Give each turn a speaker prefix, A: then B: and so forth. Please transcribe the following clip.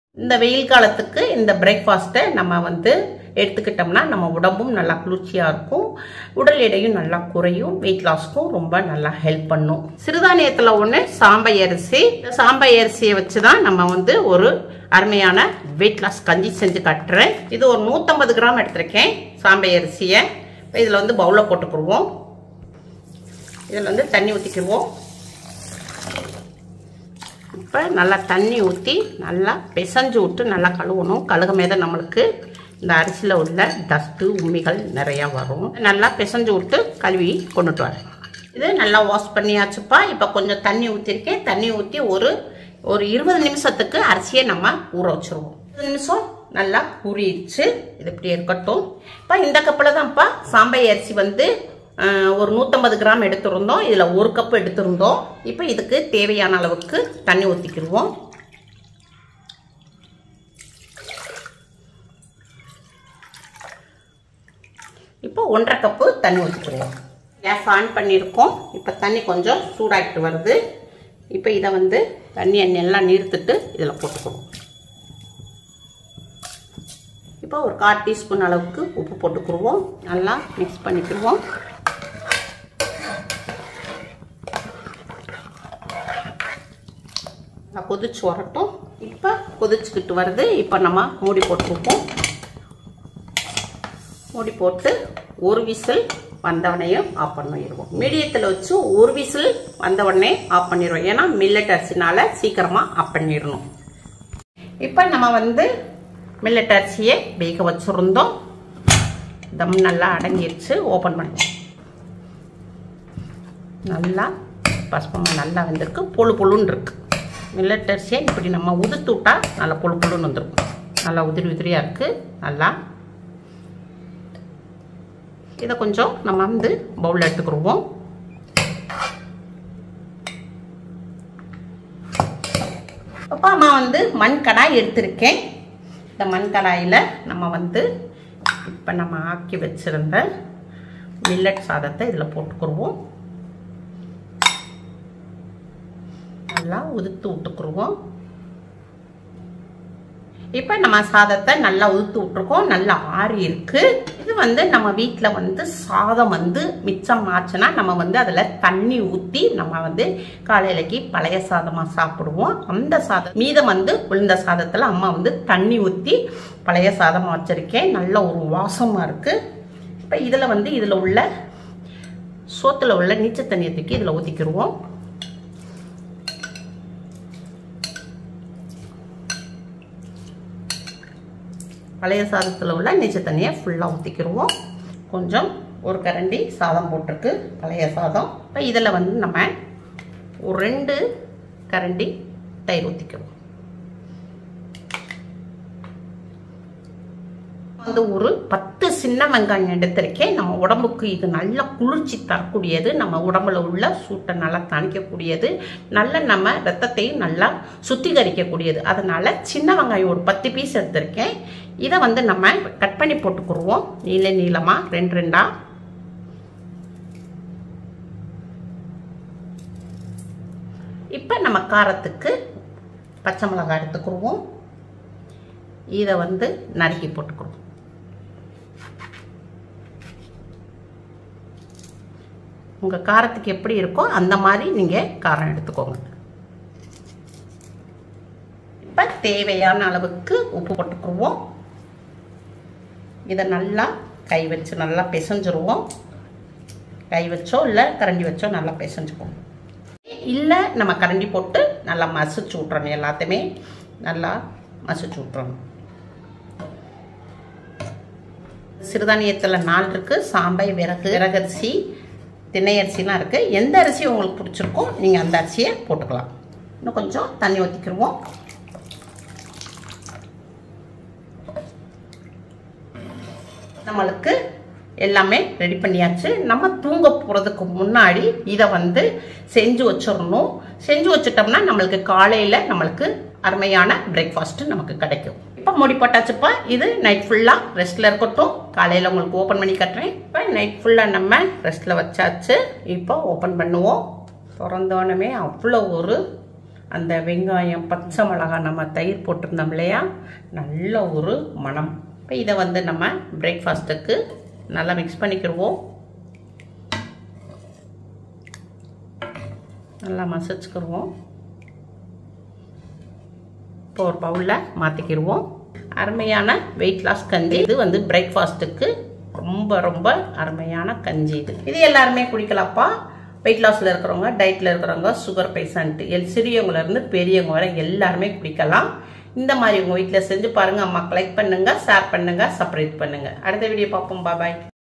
A: இந்த வெயில் காலத்துக்கு இந்த பிரேக்ஃபாஸ்ட்டை நம்ம வந்து எடுத்துக்கிட்டோம்னா நம்ம உடம்பும் நல்லா குளிர்ச்சியாக இருக்கும் உடல் எடையும் நல்லா குறையும் வெயிட் லாஸ்க்கும் ரொம்ப நல்லா ஹெல்ப் பண்ணும் சிறுதானியத்தில் ஒன்று சாம்பை அரிசி இந்த சாம்பை அரிசியை வச்சு தான் நம்ம வந்து ஒரு அருமையான வெயிட் லாஸ் கஞ்சி செஞ்சு காட்டுறேன் இது ஒரு நூற்றம்பது கிராம் எடுத்திருக்கேன் சாம்பை அரிசியை இதில் வந்து பவுலில் போட்டுக்கிடுவோம் இதில் வந்து தண்ணி ஊற்றிக்கிடுவோம் இப்போ நல்லா தண்ணி ஊற்றி நல்லா பிசைஞ்சு விட்டு நல்லா கழுவணும் கழுகுமே தான் நம்மளுக்கு இந்த அரிசியில் உள்ள டஸ்ட்டு உண்மைகள் நிறையா வரும் நல்லா பிசைஞ்சு விட்டு கழுவி கொண்டுட்டு வரேன் இது நல்லா வாஷ் பண்ணியாச்சுப்பா இப்போ கொஞ்சம் தண்ணி ஊற்றிருக்கேன் தண்ணி ஊற்றி ஒரு ஒரு இருபது நிமிஷத்துக்கு அரிசியை நம்ம ஊற வச்சுருவோம் இருபது நிமிஷம் நல்லா ஊறிடுச்சு இது இப்படி இருக்கட்டும் இப்போ இந்த கப்பில் தான்ப்பா சாம்பை அரிசி வந்து ஒரு நூற்றம்பது கிராம் எடுத்திருந்தோம் இதில் ஒரு கப்பு எடுத்திருந்தோம் இப்போ இதுக்கு தேவையான அளவுக்கு தண்ணி ஊற்றிக்கிடுவோம் இப்போ ஒன்றரை கப்பு தண்ணி ஊற்றிக்கிடுவோம் கேஸ் ஆன் பண்ணியிருக்கோம் இப்போ தண்ணி கொஞ்சம் சூடாகிட்டு வருது இப்போ இதை வந்து தண்ணியை நல்லா நிறுத்திட்டு இதில் போட்டுக்குவோம் இப்போ ஒரு கால் டீஸ்பூன் அளவுக்கு உப்பு போட்டுக்கிடுவோம் நல்லா மிக்ஸ் பண்ணிக்கிடுவோம் கொதிச்சு வரட்டும் இப்போ கொதிச்சுக்கிட்டு வருது இப்போ நம்ம மூடி போட்டுருப்போம் மூடி போட்டு ஒரு விசில் வந்தவனையும் ஆஃப் பண்ணிடுவோம் மீடியத்தில் வச்சு ஒரு விசில் வந்தவொடனே ஆஃப் பண்ணிடுவோம் ஏன்னா மில்லட் அரிசினால சீக்கிரமாக ஆஃப் பண்ணிடணும் இப்போ நம்ம வந்து மில்லட் அரிசியை வேக வச்சுருந்தோம் தம் நல்லா அடங்கிருச்சு ஓப்பன் பண்ணுவோம் நல்லா பசுப்பமாக நல்லா வந்திருக்கு பொழு பொழுன்னு இருக்கு மில்லட் அரிசியை இப்படி நம்ம உதுத்து விட்டா நல்லா பொழு பொழுன்னு வந்துருக்கும் நல்லா உதிரி உதிரியாக இருக்குது நல்லா இதை கொஞ்சம் நம்ம வந்து பவுலில் எடுத்துக்கிடுவோம் அப்போ அம்மா வந்து மண் கடாய் எடுத்திருக்கேன் இந்த மண் கடாயில் நம்ம வந்து இப்போ நம்ம ஆக்கி வச்சுருந்த மில்லட் சாதத்தை இதில் போட்டுக்கிடுவோம் நல்லா உதுத்து விட்டுக்குருவோம் இப்போ நம்ம சாதத்தை நல்லா உதுத்து விட்டுருக்கோம் நல்லா ஆறி இருக்கு இது வந்து நம்ம வீட்டில் வந்து சாதம் வந்து மிச்சம் ஆச்சுன்னா நம்ம வந்து அதில் தண்ணி ஊற்றி நம்ம வந்து காலையிலக்கு பழைய சாதமாக சாப்பிடுவோம் அந்த சாதம் மீதம் வந்து உளுந்த சாதத்தில் அம்மா வந்து தண்ணி ஊற்றி பழைய சாதமாக வச்சுருக்கேன் நல்ல ஒரு வாசமாக இருக்குது இப்போ இதில் வந்து இதில் உள்ள சோத்தில் உள்ள நீச்சல் தண்ணியை தூக்கி இதில் ஊற்றிக்கிடுவோம் பழைய சாதத்தில் உள்ள நீச்சல் தண்ணியை ஃபுல்லாக ஊற்றிக்கிடுவோம் கொஞ்சம் ஒரு கரண்டி சாதம் போட்டிருக்கு பழைய சாதம் இப்போ இதில் வந்து நம்ம ஒரு ரெண்டு கரண்டி தயிர் ஊற்றிக்கிறோம் வந்து ஒரு பத்து சின்ன வெங்காயம் எடுத்திருக்கேன் நம்ம உடம்புக்கு இது நல்ல குளிர்ச்சி தரக்கூடியது நம்ம உடம்புல உள்ள சூட்டை நல்லா தணிக்கக்கூடியது நல்ல நம்ம ரத்தத்தையும் நல்லா சுத்திகரிக்கக்கூடியது அதனால சின்ன வெங்காயம் ஒரு பத்து பீஸ் எடுத்திருக்கேன் இதை வந்து நம்ம கட் பண்ணி போட்டுக்குருவோம் நீல நீளமாக ரெண்டு ரெண்டா இப்போ நம்ம காரத்துக்கு பச்சை மிளகாய் எடுத்துக்கிடுவோம் இதை வந்து நறுக்கி போட்டுக்கிறோம் உங்கள் காரத்துக்கு எப்படி இருக்கோ அந்த மாதிரி நீங்கள் காரம் எடுத்துக்கோங்க இப்போ தேவையான அளவுக்கு உப்பு போட்டுக்குருவோம் இதை நல்லா கை வச்சு நல்லா பிசைஞ்சிருவோம் கை வச்சோ இல்லை கரண்டி வச்சோ நல்லா பிசைஞ்சுக்குவோம் இல்லை நம்ம கரண்டி போட்டு நல்லா மசிச்சு விட்றணும் எல்லாத்தையுமே நல்லா மசிச்சு விட்றணும் சிறுதானியத்தில் நாள் இருக்குது சாம்பை விறகு விறகரிசி திணை அரிசிலாம் இருக்குது எந்த அரிசி உங்களுக்கு பிடிச்சிருக்கோ நீங்கள் அந்த அரிசியை போட்டுக்கலாம் இன்னும் கொஞ்சம் தண்ணி ஊற்றிக்கிடுவோம் நம்மளுக்கு எல்லாமே ரெடி பண்ணியாச்சு நம்ம தூங்க போகிறதுக்கு முன்னாடி இதை வந்து செஞ்சு வச்சிடணும் செஞ்சு வச்சிட்டோம்னா நம்மளுக்கு காலையில் நம்மளுக்கு அருமையான பிரேக்ஃபாஸ்ட் நமக்கு கிடைக்கும் இப்போ மூடி போட்டாச்சுப்பா இது நைட் ஃபுல்லாக ரெஸ்ட்டில் இருக்கட்டும் காலையில் உங்களுக்கு ஓப்பன் பண்ணி கட்டுறேன் இப்போ நைட் ஃபுல்லாக நம்ம ரெஸ்ட்டில் வச்சாச்சு இப்போ ஓப்பன் பண்ணுவோம் திறந்தோடனே அவ்வளோ ஒரு அந்த வெங்காயம் பச்சை மிளகாய் நம்ம தயிர் போட்டிருந்தோம் இல்லையா நல்ல ஒரு மனம் இப்போ இதை வந்து நம்ம பிரேக்ஃபாஸ்ட்டுக்கு நல்லா மிக்ஸ் பண்ணிக்கிடுவோம் நல்லா மசிச்சுக்கிடுவோம் இப்போ ஒரு பவுலில் மாற்றிக்கிடுவோம் அருமையான வெயிட் லாஸ் கஞ்சி இது வந்து பிரேக்ஃபாஸ்ட்டுக்கு ரொம்ப ரொம்ப அருமையான கஞ்சி இது இது எல்லாருமே குடிக்கலாம்ப்பா வெயிட் லாஸில் இருக்கிறவங்க டயட்டில் இருக்கிறவங்க சுகர் பேஷண்ட் எல் சிறியவங்கலேருந்து பெரியவங்க வரை எல்லாருமே குடிக்கலாம் இந்த மாதிரி உங்கள் வீட்டில் செஞ்சு பாருங்கள் அம்மாக்கு லைக் பண்ணுங்கள் ஷேர் பண்ணுங்கள் சப்ஸ்கிரைப் பண்ணுங்கள் அடுத்த வீடியோ பார்ப்போம் பாய்